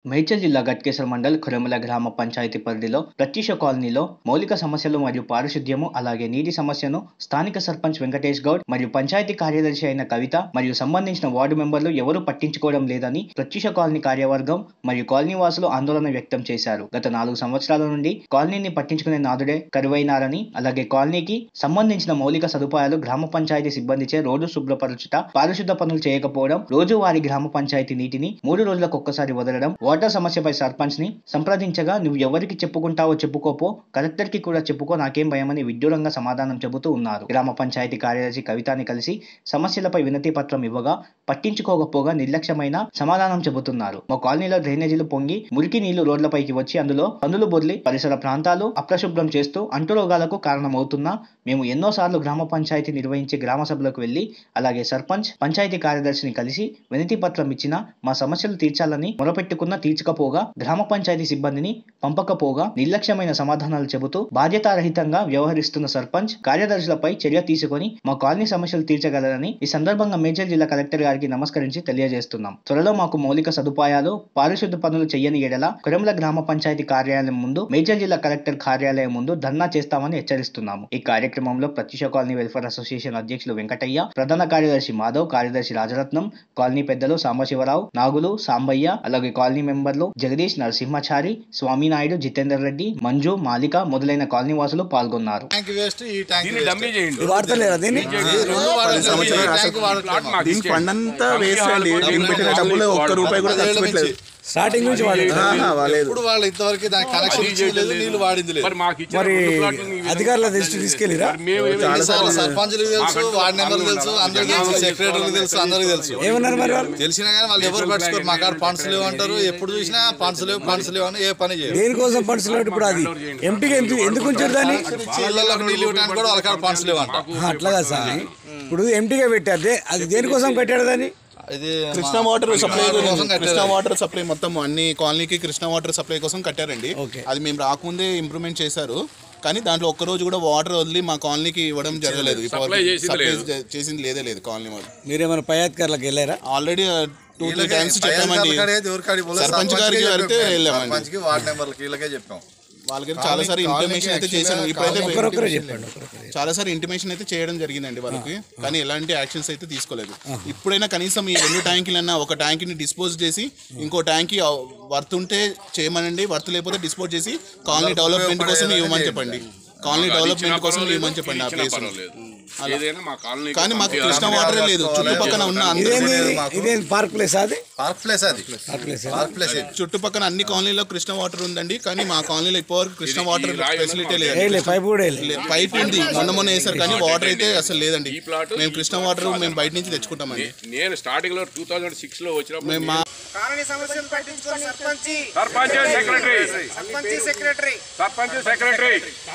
మేడ్చల్ జిల్లా గట్కేసర్ మండల్ కురమల గ్రామ పంచాయతీ పరిధిలో ప్రత్యూష కాలనీలో మౌలిక సమస్యలు మరియు పారిశుద్ధ్యము అలాగే నీటి సమస్యను స్థానిక సర్పంచ్ వెంకటేష్ గౌడ్ మరియు పంచాయతీ కార్యదర్శి అయిన కవిత మరియు సంబంధించిన వార్డు మెంబర్లు ఎవరూ పట్టించుకోవడం లేదని ప్రత్యూష కాలనీ కార్యవర్గం మరియు కాలనీ వాసులు ఆందోళన వ్యక్తం చేశారు గత నాలుగు సంవత్సరాల నుండి కాలనీని పట్టించుకునే నాదుడే కరువైనారని అలాగే కాలనీకి సంబంధించిన మౌలిక సదుపాయాలు గ్రామ పంచాయతీ సిబ్బందిచే రోడ్డు శుభ్రపరచుట పారిశుద్ధ పనులు చేయకపోవడం రోజువారీ గ్రామ పంచాయతీ నీటిని మూడు రోజులకు ఒక్కసారి వదలడం వాటర్ సమస్యపై సర్పంచ్ ని సంప్రదించగా నువ్వు ఎవరికి చెప్పుకుంటావో చెప్పుకోపో కలెక్టర్ కి కూడా చెప్పుకో నాకేం భయమని విడ్డూరంగా సమాధానం చెబుతూ ఉన్నారు గ్రామ పంచాయతీ కార్యదర్శి కవితాని కలిసి సమస్యలపై వినతి పత్రం ఇవ్వగా పట్టించుకోకపోగా నిర్లక్ష్యమైన సమాధానం చెబుతున్నారు మా కాలనీలో డ్రైనేజీలు పొంగి మురికి నీళ్లు రోడ్లపైకి వచ్చి అందులో పనులు బొర్లి పరిసర ప్రాంతాలు అప్రశుభ్రం చేస్తూ అంటురోగాలకు కారణమవుతున్నా మేము ఎన్నోసార్లు గ్రామ పంచాయతీ నిర్వహించే గ్రామ సభలకు వెళ్లి అలాగే సర్పంచ్ పంచాయతీ కార్యదర్శిని కలిసి వినతి పత్రం ఇచ్చినా మా సమస్యలు తీర్చాలని మొరపెట్టుకున్న తీర్చకపోగా గ్రామ పంచాయతీ సిబ్బందిని పంపకపోగా నిర్లక్ష్యమైన సమాధానాలు చెబుతూ బాధ్యతారహితంగా వ్యవహరిస్తున్న సర్పంచ్ కార్యదర్శులపై చర్య తీసుకొని మా కాలనీ సమస్యలు తీర్చగలరని ఈ సందర్భంగా మేడ్చల్ జిల్లా కలెక్టర్ గారికి నమస్కరించి తెలియజేస్తున్నాం త్వరలో మాకు మౌలిక సదుపాయాలు పారిశుద్ధ పనులు చేయని ఎడల కురమల గ్రామ పంచాయతీ కార్యాలయం ముందు మేడ్చల్ జిల్లా కలెక్టర్ కార్యాలయం ముందు ధర్నా చేస్తామని హెచ్చరిస్తున్నాము ఈ కార్యక్రమంలో ప్రత్యూష కాలనీ వెల్ఫేర్ అసోసియేషన్ అధ్యక్షులు వెంకటయ్య ప్రధాన కార్యదర్శి మాధవ్ కార్యదర్శి రాజరత్నం కాలనీ పెద్దలు సాంబశివరావు నాగులు సాంబయ్య అలాగే కాలనీ మెంబర్లు జగదీష్ నరసింహచారి స్వామినాయుడు జితేందర్ రెడ్డి మంజు మాలిక మొదలైన కాలనీ వాసులు పాల్గొన్నారు ట్యాంక్ వేస్ట్ ఈ ట్యాంక్ దీన్ని డమ్మీ చేయండి ఇది వాడతలేరా దీన్ని రెండు వాడాలి సంవత్సరాలు ఈ అసలు ట్యాంక్ వాడట్లేదు మాకు దీని ఇచ్చేయండి. ఫండ్ అంతా డమ్మీ వేస్ట్ అండి హాల్ దీని పెట్టిన డబ్బులు ఒక్క రూపాయి కూడా ఖర్చు పెట్టలేదు స్టార్టింగ్ నుంచి వాడలేదు ఆహా, వాలేదు ఇప్పుడు వాళ్ళు ఇంతవరకు దానికి కనెక్షన్ అది ఇచ్చింది లేదు చేయలేదు. నీళ్లు వాడింది లేదు మరి మాకు ఇచ్చిన మరి రెండు ప్లాట్లు ఈ విధంగా అధికారుల దృష్టికి తీసుకెళ్ళిరా మరి మేము ఏమి చాలా చేస్తాం? సార్లు సర్పంచులు తెలుసు మాకంటూ వార్డు నెంబర్లు కారణం తెలుసు ఉండాలి. అందరికి తెలుసు జనాలు సెక్రటరీలు తెలుసు అందరికి తెలుసు ఏమన్నారు మరి వాళ్ళు తెలిసినా కానీ వాళ్ళు ఎవరు పట్టించుకోరు మా కాడ ఫండ్స్ లేవు అంటారు ఎప్పుడు చూసినా ఫండ్స్ లేవు ఫండ్స్ లేవు అని ఏ పని చేయరు దేనికోసం ఫండ్స్ లేవు ఇప్పుడు అది ఎంపీగా ఎందుకు ఎందుకు ఉంచారు దాన్ని చీళ్ళలోకి నీళ్ళు ఇవ్వడానికి కూడా వాళ్ళ కాడ ఫండ్స్ లేవు అంట ఆహా, అట్లాగా సార్ ఇప్పుడు ఎంపీగా పెట్టారు దే- అది దేనికోసం కట్టాడు దాన్ని ఇది కృష్ణ వాటర్ సప్లై కోసం కట్టారు. కృష్ణ వాటర్ సప్లై మొత్తం అన్ని కాలనీకి కృష్ణ వాటర్ సప్లై కోసం కట్టారండి ఓకే. అది మేము రాకముందే ఇంప్రూవ్మెంట్ చేశారు కానీ దాంట్లో ఒక్క రోజు కూడా వాటర్ వదిలి మా కాలనీకి ఇవ్వడం జరగలేదు ఇప్పటివరకు Supply చేసింది supply లేదు. చే- చేసింది లేదే లేదు కాలనీ వాళ్ళు మీరేమైనా పై అధికారులకు వెళ్ళారా ఆల్రెడీ టూ త్రీ వీళ్ళకే టైమ్స్ పై చెప్పామండి అధికారుల కాడే ఎవరి కాడికి పోలేదు. సర్పంచ్ సర్పంచ్కే గారికి వెళ్తే చెప్పాం. వెళ్ళామండి సర్పంచ్కి వార్డు నెంబర్లకి వీళ్ళకే చెప్పాం వాళ్ళకి చాలా సారి కాలనీ- ఇంటిమేషన్ అయితే కాలనీకి చేశాను actually ఇప్పుడైతే ఒకరొకరే చెప్పండి ఒకరొకరే చాలా సారి ఇంటిమేషన్ అయితే చేయడం జరిగిందండి వాళ్ళకి కానీ ఎలాంటి యాక్షన్స్ అయితే తీసుకోలేదు ఇప్పుడైనా కనీసం ఈ రెండు ట్యాంకులన్నా ఒక ట్యాంక్ని డిస్పోజ్ చేసి ఇంకో ట్యాంక్ వర్త్ ఉంటే చేయమనండి వర్త్ లేకపోతే డిస్పోజ్ చేసి కాలనీ డెవలప్మెంట్ కోసం ఇవ్వమని చెప్పండి కాలనీ డెవలప్మెంట్ కోసం ఇవ్వమని చెప్పండి ఆ ఇచ్చినా ప్లేస్ పర్వాలేదు. ఏదైనా మా కాలనీ కానీ మాకు కృష్ణ వాటరే లేదు చుట్టుపక్కల ఉన్న అందరూ ఇదేంది లేదు మాకు. ఇదేంది పార్క్ ప్లేస్ అది పార్క్ ప్లేస్ అది పార్క్ ప్లేస్ పార్క్ ప్లేస్ ఇది. చుట్టుపక్కల అన్ని కాలనీలో కృష్ణ వాటర్ ఉందండి కానీ మా కాలనీలో ఇప్పటివరకు కృష్ణ వాటర్ ఈ రాయి ఫెసిలిటీ ఉంది. లేదు వేయలే పైపు కూడా వేయలే లే- పైప్ ఉంది మొన్న మొన్న వేసారు కానీ వాటర్ అయితే అసలు లేదండి ఈ ప్లాట్ మేము కృష్ణ వాటర్ మేము బయట నుంచి తెచ్చుకుంటామండి నేను స్టార్టింగ్ లో టూ థౌజండ్ సిక్స్ లో వచ్చినప్పుడు మేము మా కాలనీ సమస్యలు పట్టించుకొని సర్పంచి సర్పంచ్ సెక్రటరీ సర్పంచి secretary sarpanch secretary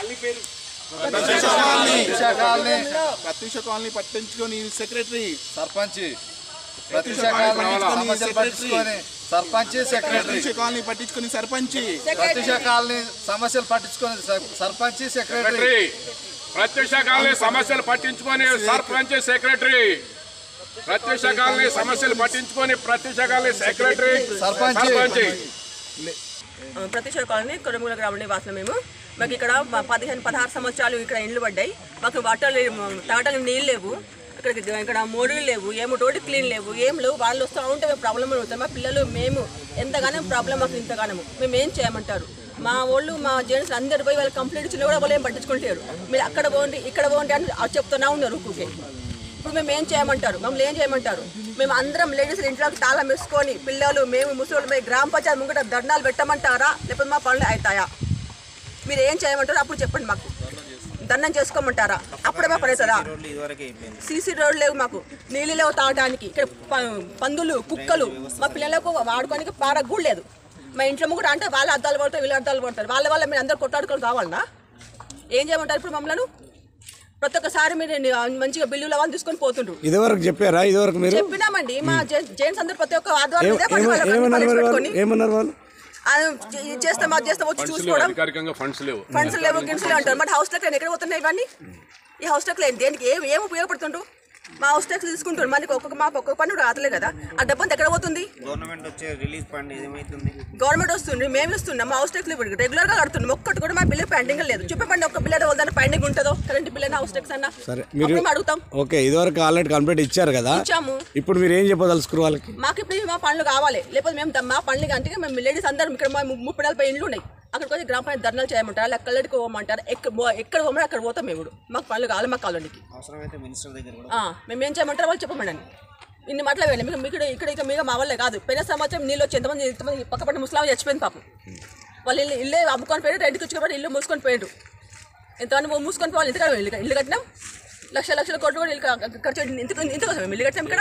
Pratyusha colony పట్టించుకొని సెక్రటరీ సర్పంచ్ ప్రత్యూష కాలనీ సమస్యలు పట్టించుకొని సర్పంచ్ సెక్రటరీ ప్రత్యూష కాలనీ పట్టించుకొని సర్పంచ్ ప్రత్యూష కాలనీ సమస్యలు పట్టించుకొని సర్- సర్పంచ్ సెక్రటరీ సెక్రటరీ ప్రత్యక్ష కాలనీ సమస్యలు పట్టించుకొని సర్పంచ్ సెక్రటరీ ప్రత్యక్ష కాలనీ సమస్యలు పట్టించుకొని ప్రత్యక్ష కాలనీ సెక్రటరీ సర్పంచ్. సర్పంచ్ ప్రతిష్ట కాలనీ కొరమూల గ్రామ నివాసులు మేము మాకు ఇక్కడ ప- పదిహేను పదహారు సంవత్సరాలు ఇక్కడ ఇండ్లు పడ్డాయి మాకు వాటర్ లేవు తాగడానికి నీళ్ళు లేవు ఇక్కడ ఇక్కడ మోడీలు లేవు ఏమో రోడ్డు క్లీన్ లేవు ఏం లేవు వాళ్ళు వస్తూ ఉంటే మేము ప్రాబ్లం అవుతాం మా పిల్లలు మేము ఎంతగానో ప్రాబ్లం మాకు ఇంతగానము మేము ఏం చేయమంటారు మా వాళ్ళు మా జెంట్స్ అందరు పోయి వాళ్ళు కంప్లీట్ ఇచ్చిన కూడా వాళ్ళు ఏం పట్టించుకుంటారు మీరు అక్కడ పోండి ఇక్కడ పోండి అని చెప్తున్నా ఉన్నారు ఊరికే ఇప్పుడు మేము ఏం చేయమంటారు మమ్మల్ని ఏం చేయమంటారు మేము అందరం లేడీస్ ఇంట్లోకి తాళం వేసుకొని పిల్లలు మేము ముసలి మేము గ్రామ పంచాయతీ ముంగట దండాలు పెట్టమంటారా లేకపోతే మా పనులు అవుతాయా మీరు ఏం చేయమంటారు అప్పుడు చెప్పండి మాకు దండం చేసుకోమంటారా అప్పుడే మా పడేసారా సీసీ రోడ్లు లేవు మాకు నీళ్ళు లేవు తాగడానికి ఇక్కడ ప- పందులు కుక్కలు మా పిల్లలకు వాడుకోనికి పార కూడా లేదు మా ఇంట్లో ముగ్గురు అంటే వాళ్ళ అద్దాలు పడతారు వీళ్ళ అద్దాలు పడతారు వాళ్ళ వల్ల మీరు అందరు కొట్టాడుకొని కావాలనా ఏం చేయమంటారు ఇప్పుడు మమ్మల్ని ప్రతి ఒక్కసారి మీరు మంచిగా బిల్లులు అవన్నీ తీసుకొని పోతుండ్రు ఇదివరకు చెప్పారా ఇదివరకు మీరు చెప్పినామండి మా జె- జెంట్స్ అందరు ప్రతి ఒక్క ఆదివారం ఏమ- ఇదే పని ఏమ- వాళ్ళకి ఏమన్నారు పని మరి వాళ్ళు పెట్టుకొని, ఏమన్నారు వాళ్ళు ఆ, ఇది చేస్తాం అది చేస్తాం వచ్చి ఫండ్స్ లేవు చూసుకోవడం అధికారికంగా ఫండ్స్ లేవు ఫండ్స్ లేవు గిన్స్ లేవు అంటారు మరి హౌస్ లెక్క ఎక్కడ పోతున్నాయి ఇవన్నీ ఈ హౌస్ లెక్క దేనికి ఏం ఏం ఉపయోగపడుతుండ్రు మా హౌస్ ట్యాక్స్ తీసుకుంటారు మనకి ఒక్కొక్క మా ఒక్కొక్క పని కూడా ఆతలే కదా ఆ డబ్బంతా ఎక్కడ పోతుంది గవర్నమెంట్ వచ్చే రిలీజ్ ఫండ్ ఏమైతుంది గవర్నమెంట్ వస్తుంది మేము ఇస్తున్నాం మా హౌస్ ట్యాక్స్ రెగ్యులర్ గా కడుతున్నాం ఒక్కటి కూడా మా బిల్లు పెండింగ్ లేదు చూపించండి ఒక్క బిల్లు వద్దని పెండింగ్ ఉంటుందో కరెంట్ బిల్ అయినా హౌస్ ట్యాక్స్ అన్నా సరే మీరు అప్పుడు మేము అడుగుతాం ఓకే ఇదివరకు ఆల్రెడీ కంప్లీట్ ఇచ్చారు కదా ఇచ్చాము ఇప్పుడు మీరు ఏం చెప్పదలుచుకున్నారు వాళ్ళకి మాకు ఇప్పుడు మా పనులు కావాలి లేకపోతే మేము ద- మా పనులు అంటే మేము లేడీస్ అందరం ఇక్కడ మా ము- ముప్పై నలభై ఇండ్లు ఉన్నాయి అక్కడికి వచ్చి గ్రామ పంచాయతీ ధర్నాలు చేయమంటారు లెక్కలకి పోమంటారు ఎక్కడ పో- ఎక్కడ పోమని అక్కడ పోతాం మేము ఇప్పుడు. మాకు పనులు కావాలి మా కాలనీకి అవసరమైతే మినిస్టర్ దగ్గర కూడా ఆ, మేము ఏం చేయమంటారో వాళ్ళు చెప్పమండి ఇన్ని మాటలు వెళ్ళి మీకు ఇక్కడ ఇక్కడ ఇక మీద మా వల్లే కాదు పోయిన సంవత్సరం నీళ్ళు వచ్చి ఎంతమంది ఎంతమంది పక్క పట్టిన ముస్లాం చచ్చిపోయింది పాపం వాళ్ళు ఇల్లు ఇల్లే అమ్ముకొని పోయారు రెంట్కి వచ్చి ఇల్లు మూసుకొని పోయారు ఎంతమంది మూసుకొని పోవాలి ఇంతకాడ ఇల్లు ఇల్లు కట్టినాం లక్ష లక్షల కోట్లు కూడా ఇల్లు క- ఖర్చు పెట్టి ఇంత ఇంత కోసం మేము ఇల్లు కట్టినాం ఇక్కడ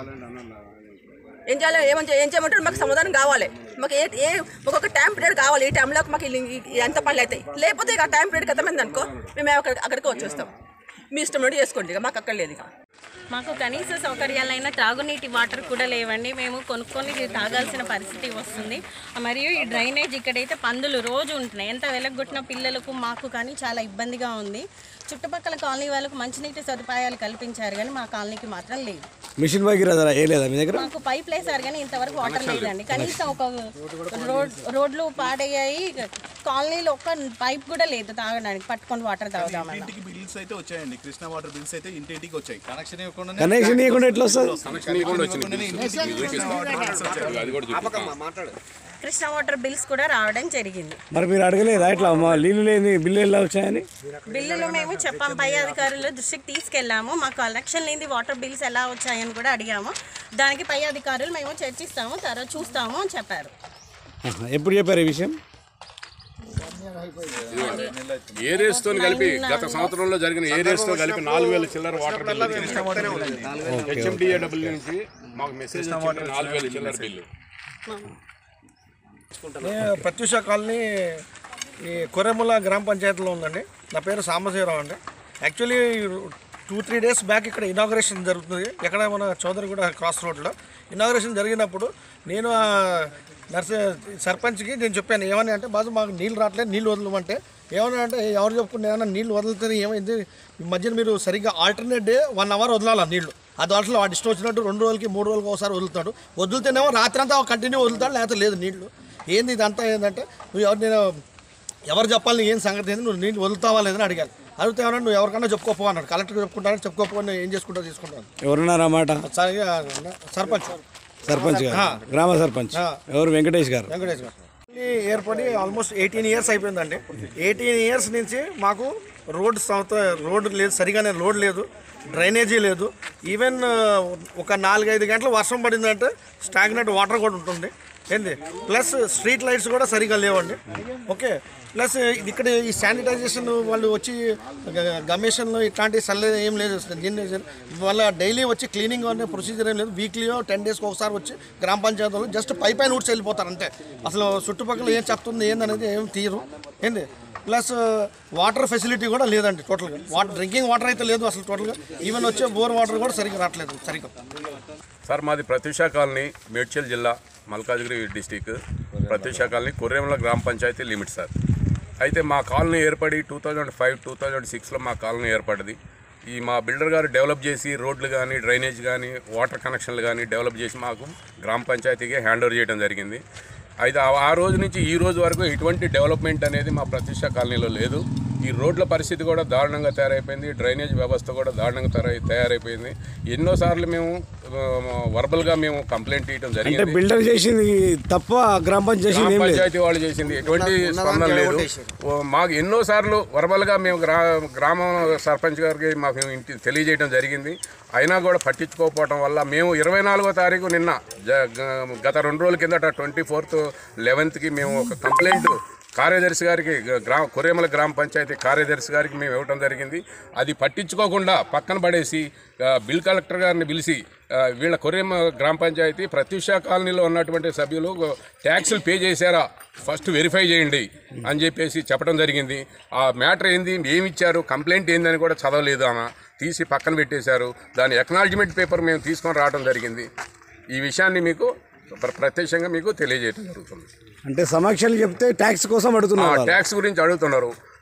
ఏం చేయాలి ఏమని చే- ఏం చేయమంటారు మాకు సమాధానం కావాలి మాకు ఏ ఏ మాకు ఒక టైం పీరియడ్ కావాలి ఈ టైంలో మాకు ఇల్లు- ఈ- ఈ ఎంత పనులు అవుతాయి లేకపోతే ఇక టైం పీరియడ్ కథమైంది అనుకో మేము అక్కడ అక్కడికి వచ్చేస్తాం మీ ఇష్టం నుండి చేసుకోండి ఇక మాకు అక్కడ లేదు ఇక మాకు కనీస సౌకర్యాలైన త్రాగునీటి వాటర్ కూడా లేవండి మేము కొనుక్కొని తాగాల్సిన పరిస్థితి వస్తుంది మరియు ఈ డ్రైనేజ్ ఇక్కడైతే పందులు రోజు ఉంటున్నాయి ఎంత వెలగొట్టిన పిల్లలకు మాకు కానీ చాలా ఇబ్బందిగా ఉంది చుట్టుపక్కల కాలనీ వాళ్ళకు మంచినీటి సదుపాయాలు కల్పించారు కానీ మా కాలనీకి మాత్రం లేదు మిషన్ భగీరథ ఏ లేదా మీ దగ్గర మాకు పైప్ వేసారు కానీ ఇంతవరకు వాటర్ లేదండి కనీసం ఒక రోడ్ రోడ్లు పాడయ్యాయి కాలనీలో ఒక్క పైప్ కూడా లేదు తాగడానికి పట్టుకొని వాటర్ తాగుదామని ఇంటికి బిల్స్ అయితే వచ్చాయండి కృష్ణ వాటర్ బిల్స్ అయితే ఇంటింటికి వచ్చాయి కనెక్షన్ ఇవ్వకుండా కనెక్షన్ ఇవ్వకుండా ఎట్లా వస్తుంది అది కూడా చూపిస్తాను. కృష్ణ వాటర్ బిల్స్ కూడా రావడం జరిగింది మరి మీరు అడగలేదా ఇట్లా మా నీళ్ళు లేని బిల్లు ఎలా వచ్చాయని బిల్లులు మేము చెప్పాం పై అధికారుల దృష్టికి తీసుకెళ్ళాము మాకు కలెక్షన్ లేని వాటర్ బిల్స్ ఎలా వచ్చాయని కూడా అడిగాము దానికి పై అధికారులు మేము చర్చిస్తాము తర్వాత చూస్తాము అని చెప్పారు ఆహా, ఎప్పుడు చెప్పారు ఈ విషయం ఏరియర్స్ తో కలిపి గత సంవత్సరంలో జరిగిన ఏరియర్స్ తో కలిపి నాలుగు వేల చిల్లర వాటర్ బిల్లు హెచ్ఎండిఏ నుంచి మాకు మెసేజ్ వచ్చింది నాలుగు వేల చిల్లర బిల్లు నేను ప్రత్యూష కాలనీ ఈ కొరెముల గ్రామ పంచాయతీలో ఉందండి నా పేరు సాంబశివరావు అండి actually two three days back ఇక్కడ ఇనాగ్రేషన్ జరుగుతుంది ఎక్కడ మన చౌదరిగూడ క్రాస్ రోడ్లో ఇనాగ్రేషన్ జరిగినప్పుడు నేను ఆ నర్స సర్పంచ్కి నేను చెప్పాను ఏమని అంటే బాజు మాకు నీళ్ళు రావట్లేదు నీళ్ళు వదలమంటే ఏమని అంటే ఎవరు చెప్పుకుంటే ఏమన్నా నీళ్ళు వదులుతుంది ఏమైంది ఈ మధ్యన మీరు సరిగ్గా ఆల్టర్నేట్ డే వన్ అవర్ వదలాలి నీళ్ళు అది అసలు వాడు ఇష్టం వచ్చినట్టు రెండు రోజులకి మూడు రోజులకి ఒకసారి వదులుతాడు వదులుతేనేమో రాత్రి అంతా కంటిన్యూ వదులుతాడు లేకపోతే లేదు నీళ్ళు ఏంది ఇదంతా ఏంటంటే నువ్వు ఎవరు నేను ఎవరు చెప్పాలి ఏం సంగతి ఏంది నువ్వు నీళ్ళు వదులుతావా లేదని అడిగాను అడిగితే ఏమన్నా నువ్వు ఎవరికన్నా చెప్పుకోపో అన్నాడు కలెక్టర్ చెప్పుకుంటాను చెప్పుకోపో నేను ఏం చేసుకుంటావు తీసుకుంటాను ఎవరున్నారా మాట సరిగా సర్పంచ్ సర్పంచ్ గారు గ్రామ సర్పంచ్ ఎవరు వెంకటేష్ గారు వెంకటేష్ గారు ఇది ఏర్పడి ఆల్మోస్ట్ ఎయిటీన్ ఇయర్స్ అయిపోయిందండి ఎయిటీన్ ఇయర్స్ నుంచి మాకు రోడ్ సౌత్ రోడ్ లేదు సరిగానే రోడ్ లేదు డ్రైనేజీ లేదు ఈవెన్ ఒక నాలుగైదు గంటలు వర్షం పడిందంటే స్టాగ్నెట్ వాటర్ కూడా ఉంటుంది ఏంది ప్లస్ స్ట్రీట్ లైట్స్ కూడా సరిగా లేవండి ఓకే ప్లస్ ఇక్కడ ఈ శానిటైజేషన్ వాళ్ళు వచ్చి గ- గమేషన్లో ఇట్లాంటి సల్లే ఏం లేదు దీన్ని వాళ్ళ డైలీ వచ్చి క్లీనింగ్ అనే ప్రొసీజర్ ఏం లేదు వీక్లీ టెన్ డేస్కి ఒకసారి వచ్చి గ్రామ పంచాయతీలో జస్ట్ పై పైన ఊడ్చి వెళ్ళిపోతారు అంతే అసలు చుట్టుపక్కల ఏం చెప్తుంది ఏందనేది ఏం తీరు ఏంది ప్లస్ వాటర్ ఫెసిలిటీ కూడా లేదండి టోటల్గా వాటర్ డ్రింకింగ్ వాటర్ అయితే లేదు అసలు టోటల్గా ఈవెన్ వచ్చే బోర్ వాటర్ కూడా సరిగ్గా రావట్లేదు సరిగ్గా సార్ మాది ప్రత్యూష కాలనీ మేడ్చల్ జిల్లా మల్కాజ్గిరి డిస్టిక్ ప్రత్యూష కాలనీ కొర్రెమల గ్రామ పంచాయతీ లిమిట్ సార్ అయితే మా కాలనీ ఏర్పడి two thousand five two thousand సిక్స్లో మా కాలనీ ఏర్పడింది ఈ మా బిల్డర్ గారు డెవలప్ చేసి రోడ్లు కానీ డ్రైనేజ్ కానీ వాటర్ కనెక్షన్లు కానీ డెవలప్ చేసి మాకు గ్రామ పంచాయతీకి హ్యాండ్ ఓవర్ చేయడం జరిగింది అయితే ఆ- ఆ రోజు నుంచి ఈ రోజు వరకు ఎటువంటి డెవలప్మెంట్ అనేది మా ప్రతిష్ట కాలనీలో లేదు ఈ రోడ్ల పరిస్థితి కూడా దారుణంగా తయారైపోయింది డ్రైనేజ్ వ్యవస్థ కూడా దారుణంగా తయారై తయారైపోయింది ఎన్నోసార్లు మేము వర్బల్గా మేము కంప్లైంట్ ఇవ్వడం అంటే జరిగింది బిల్డర్ చేసింది తప్ప గ్రామ పంచాయతీ చేసింది గ్రామ ఏం లేదు పంచాయతీ వాళ్ళు చేసింది ఎటువంటి స్పందన లేదు ఓ, మాకు ఎన్నో సార్లు వర్బల్గా మేము గ్రా గ్రామ సర్పంచ్ గారికి మాకు ఇంటి తెలియజేయడం జరిగింది అయినా కూడా పట్టించుకోకపోవడం వల్ల మేము ఇరవై నాలుగో తారీఖు నిన్న జ- గ- గత రెండు రోజుల కిందట ట్వంటీ ఫోర్త్ లెవెన్త్కి మేము ఒక కంప్లైంట్ కార్యదర్శి గారికి గ- గ్రామ కొరేమల గ్రామ పంచాయతీ కార్యదర్శి గారికి మేము ఇవ్వడం జరిగింది అది పట్టించుకోకుండా పక్కన పడేసి ఆ, బిల్ కలెక్టర్ గారిని పిలిచి ఆ, వీళ్ళ కొరేమ గ్రామ పంచాయతీ ప్రత్యూష కాలనీలో ఉన్నటువంటి సభ్యులు ట్యాక్సులు పే చేశారా ఫస్ట్ వెరిఫై చేయండి అని చెప్పేసి చెప్పడం జరిగింది ఆ మ్యాటర్ ఏంది ఏమి ఇచ్చారు కంప్లైంట్ ఏందని కూడా చదవలేదు ఆమె తీసి పక్కన పెట్టేశారు దాని ఎక్నాలజ్మెంట్ పేపర్ మేము తీసుకొని రావడం జరిగింది ఈ విషయాన్ని మీకు ప్ర- ప్రత్యక్షంగా మీకు తెలియజేయడం జరుగుతుంది అంటే సమీక్షలు చెప్తే ట్యాక్స్ కోసం ఆ అడుగుతున్నారు వాళ్ళు. ట్యాక్స్ గురించి అడుగుతున్నారు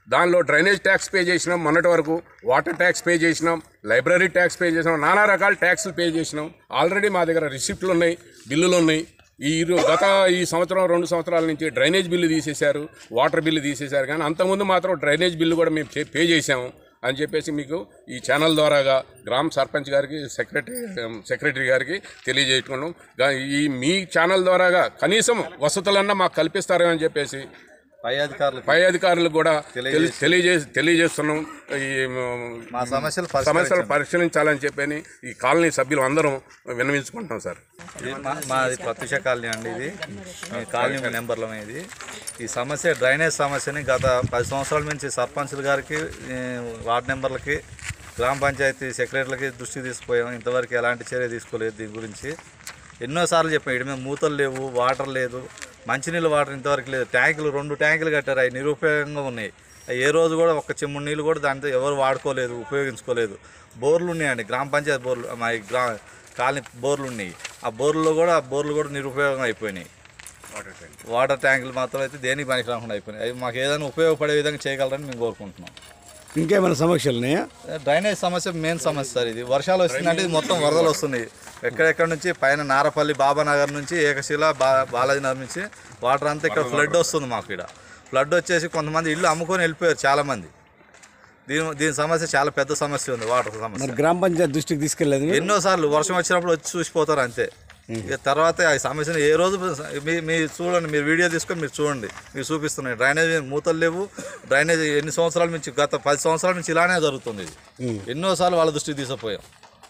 దానిలో డ్రైనేజ్ ట్యాక్స్ పే చేసినాం మొన్నటి వరకు వాటర్ ట్యాక్స్ పే చేసినాం లైబ్రరీ ట్యాక్స్ పే చేసినాం నానా రకాల ట్యాక్స్లు పే చేసినాం ఆల్రెడీ మా దగ్గర రిసిప్ట్లు ఉన్నాయి బిల్లులు ఉన్నాయి ఈ రో- గత ఈ సంవత్సరం రెండు సంవత్సరాల నుంచి డ్రైనేజ్ బిల్లు తీసేశారు వాటర్ బిల్లు తీసేశారు కానీ అంతకుముందు మాత్రం డ్రైనేజ్ బిల్లు కూడా మేము చే- పే చేసాము అని చెప్పేసి మీకు ఈ ఛానల్ ద్వారాగా గ్రామ సర్పంచ్ గారికి సెక్రటరీ సెక్రటరీ గారికి తెలియజేసుకున్నాం గా- ఈ మీ ఛానల్ ద్వారాగా కనీసం వసతులన్నా మాకు కల్పిస్తారని చెప్పేసి పై అధికారులు పై అధికారులకు కూడా తెలి- తెలియజే తెలియజేస్తున్నాం ఈ మా సమస్యలు సమస్యలు పరిశీలించాలని చెప్పని ఈ కాలనీ సభ్యులు అందరం విన్నవించుకుంటున్నాం సార్ ఇది మా- మాది ప్రత్యక్ష కాలనీ అండి ఇది ఈ కాలనీ నెంబర్లో ఇది ఈ సమస్య డ్రైనేజ్ సమస్యని గత పది సంవత్సరాల నుంచి సర్పంచుల గారికి ఈ వార్డు నెంబర్లకి గ్రామ పంచాయతీ సెక్రటరీలకి దృష్టికి తీసుకుపోయాం ఇంతవరకు ఎలాంటి చర్య తీసుకోలేదు దీని గురించి ఎన్నోసార్లు చెప్పాం ఇటు మీద మూతలు లేవు వాటర్ లేదు మంచినీళ్ళు వాటర్ ఇంతవరకు లేదు ట్యాంకులు రెండు ట్యాంకులు కట్టారు అవి నిరుపయోగంగా ఉన్నాయి అవి ఏ రోజు కూడా ఒక్క చెమ్ముడు నీళ్ళు కూడా దాంతో ఎవరు వాడుకోలేదు ఉపయోగించుకోలేదు బోర్లు ఉన్నాయండి గ్రామ పంచాయతీ బోర్లు మా ఈ గ్రా కాలనీ బోర్లు ఉన్నాయి ఆ బోర్లలో కూడా ఆ బోర్లు కూడా నిరుపయోగం అయిపోయినాయి వాటర్ ట్యాంకులు మాత్రం అయితే దేనికి పనికి రాకుండా అయిపోయినాయి అవి మాకు ఏదైనా ఉపయోగపడే విధంగా చేయగలరని మేము కోరుకుంటున్నాం ఇంకేమైనా సమస్యలు ఉన్నాయా డ్రైనేజ్ సమస్య మెయిన్ సమస్య సార్ ఇది వర్షాలు వస్తుందంటే ఇది మొత్తం వరదలు వస్తున్నాయి ఎక్కడెక్కడ నుంచి పైన నారపల్లి బాబానగర్ నుంచి ఏకశిల బా బాలాజీ నగర్ నుంచి వాటర్ అంతా ఇక్కడ ఫ్లడ్ వస్తుంది మాకు ఇక్కడ ఫ్లడ్ వచ్చేసి కొంతమంది ఇల్లు అమ్ముకొని వెళ్ళిపోయారు చాలామంది దీని దీని సమస్య చాలా పెద్ద సమస్య ఉంది వాటర్ సమస్య మరి గ్రామ పంచాయతీ దృష్టికి తీసుకెళ్ళలేదు మీరు? ఎన్నోసార్లు వర్షం వచ్చినప్పుడు వచ్చి చూసిపోతారు అంతే ఇక తర్వాత ఆ సమస్యను ఏ రోజు మీ మీ చూడండి మీరు వీడియో తీసుకొని మీరు చూడండి మీరు చూపిస్తున్నాయి డ్రైనేజ్ మూతలు లేవు డ్రైనేజ్ ఎన్ని సంవత్సరాల నుంచి గత పది సంవత్సరాల నుంచి ఇలానే జరుగుతుంది ఇది ఎన్నోసార్లు వాళ్ళ దృష్టికి తీసుకుపోయాం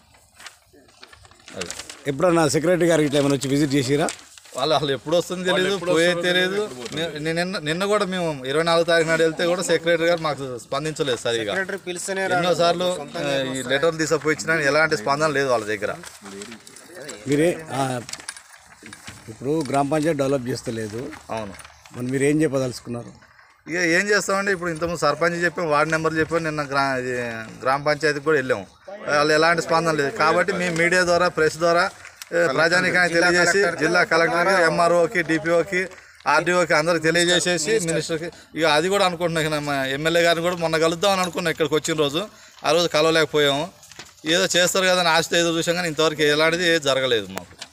అది ఎప్పుడన్నా సెక్రటరీ గారికి ఇట్లా ఏమైనా వచ్చి విజిట్ చేసిరా వాళ్ళు అసలు ఎప్పుడు వస్తుంది తెలియదు పోయేది తెలియదు ని- నిన్న నిన్న కూడా మేము ఇరవై నాలుగు తారీఖు నాడు వెళ్తే కూడా సెక్రటరీ గారు మాకు స్పందించలేదు సరిగా సెక్రటరీ పిలిస్తేనే ఎన్నోసార్లు ఆ, ఈ లెటర్ తీసుకుపోయి ఇచ్చినా ఎలాంటి స్పందన లేదు వాళ్ళ దగ్గర మీరే ఆ, ఇప్పుడు గ్రామ పంచాయతీ డెవలప్ చేస్తలేదు అవును మరి మీరు ఏం చెప్పదలుచుకున్నారు ఇక ఏం చేస్తామంటే ఇప్పుడు ఇంతకుముందు సర్పంచ్ చెప్పాం వార్డు నెంబర్ చెప్పాం నిన్న గ్రా ఇది గ్రామ పంచాయతీకి కూడా వెళ్ళాము వాళ్ళు ఎలాంటి స్పందన లేదు కాబట్టి మేము మీడియా ద్వారా ప్రెస్ ద్వారా ఏ, ప్రజానికానికి తెలియజేసి జిల్లా కలెక్టర్కి ఎంఆర్ఓకి డిపిఓకి ఆర్డీఓకి అందరికి తెలియజేసేసి మినిస్టర్కి ఇక అది కూడా అనుకుంటున్నాం ఇక మా ఎమ్మెల్యే గారిని కూడా మొన్న కలుద్దామని అనుకున్నాం ఇక్కడికి వచ్చిన రోజు ఆ రోజు కలవలేకపోయాము ఏదో చేస్తారు కదా అని ఆశతో ఏదో చూసాం కానీ ఇంతవరకు ఎలాంటిది ఏది జరగలేదు మాకు